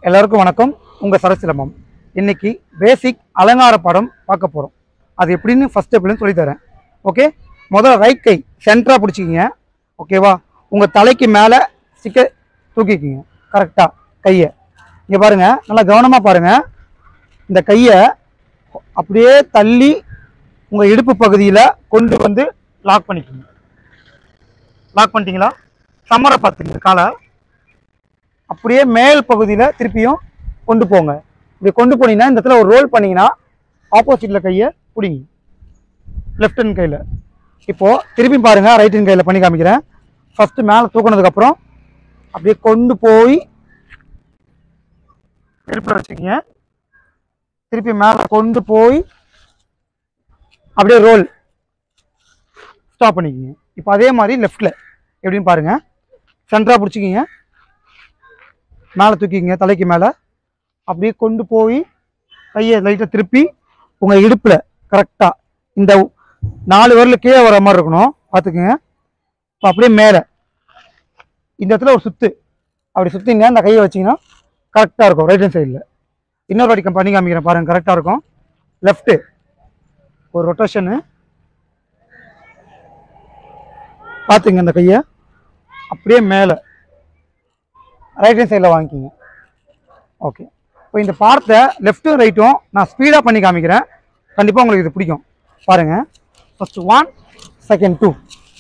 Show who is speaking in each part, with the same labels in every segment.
Speaker 1: எல்லாருக்கும் வணக்கம் உங்கள் சரசிலம்பம் இன்னைக்கு பேசிக் அலங்கார படம் பார்க்க போகிறோம் அது எப்படின்னு ஃபஸ்ட் எப்படின்னு சொல்லி தரேன் ஓகே முதல்ல ரைட் கை சென்டராக பிடிச்சிக்கிங்க ஓகேவா உங்கள் தலைக்கு மேலே சிக்க தூக்கிக்கிங்க கரெக்டாக கையை இங்கே பாருங்கள் நல்லா கவனமாக பாருங்கள் இந்த கையை அப்படியே தள்ளி உங்கள் இடுப்பு பகுதியில் கொண்டு வந்து லாக் பண்ணிக்கோங்க லாக் பண்ணிட்டீங்களா சம்மரை பார்த்துங்க காலை அப்படியே மேல் பகுதியில் திருப்பியும் கொண்டு போங்க இப்படி கொண்டு போனீங்கன்னா இந்த இடத்துல ஒரு ரோல் பண்ணீங்கன்னா ஆப்போசிட்டில் கையை பிடிங்க லெஃப்ட் ஹேண்ட் கையில் இப்போது திருப்பி பாருங்கள் ரைட் ஹேண்ட் கையில் பண்ணி காமிக்கிறேன் ஃபஸ்ட்டு மேலே தூக்குனதுக்கப்புறம் அப்படியே கொண்டு போய் இடுப்பில் வச்சுக்கிங்க திருப்பி மேலே கொண்டு போய் அப்படியே ரோல் ஸ்டாப் பண்ணிக்கிங்க இப்போ அதே மாதிரி லெஃப்டில் எப்படின்னு பாருங்கள் சென்டராக பிடிச்சிக்கிங்க மேலே தூக்கிங்க தலைக்கு மேலே அப்படியே கொண்டு போய் கையை லைட்டாக திருப்பி உங்கள் இடுப்பில் கரெக்டாக இந்த நாலு விரல் கீழே வர மாதிரி இருக்கணும் பார்த்துக்குங்க இப்போ அப்படியே மேலே இந்த இடத்துல ஒரு சுத்து அப்படி சுற்றிங்க அந்த கையை வச்சிங்கன்னா கரெக்டாக இருக்கும் ரைட் ஹேண்ட் சைடில் இன்னொரு வாட்டி பண்ணி காமிக்கிறேன் பாருங்கள் கரெக்டாக இருக்கும் லெஃப்ட்டு ஒரு ரொட்டேஷனு பார்த்துங்க இந்த கையை அப்படியே மேலே ரைட் ஹேண்ட் சைடில் வாங்கிக்கிங்க ஓகே இப்போ இந்த பார்த்தை லெஃப்ட்டும் ரைட்டும் நான் ஸ்பீடாக பண்ணி காமிக்கிறேன் கண்டிப்பாக உங்களுக்கு இது பிடிக்கும் பாருங்கள் ஃபர்ஸ்ட் ஒன் செகண்ட் டூ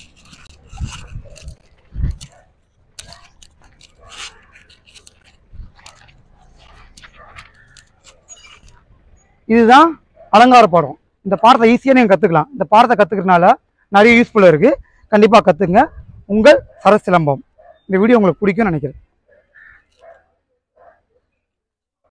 Speaker 1: இதுதான் அலங்கார பாடம் இந்த பாடத்தை ஈஸியாக நீங்கள் கற்றுக்கலாம் இந்த பாடத்தை கற்றுக்கிறதுனால நிறைய யூஸ்ஃபுல்லாக இருக்குது கண்டிப்பாக கற்றுங்க உங்கள் சரசிலம்பம் இந்த வீடியோ உங்களுக்கு பிடிக்கும்னு நினைக்கிறேன்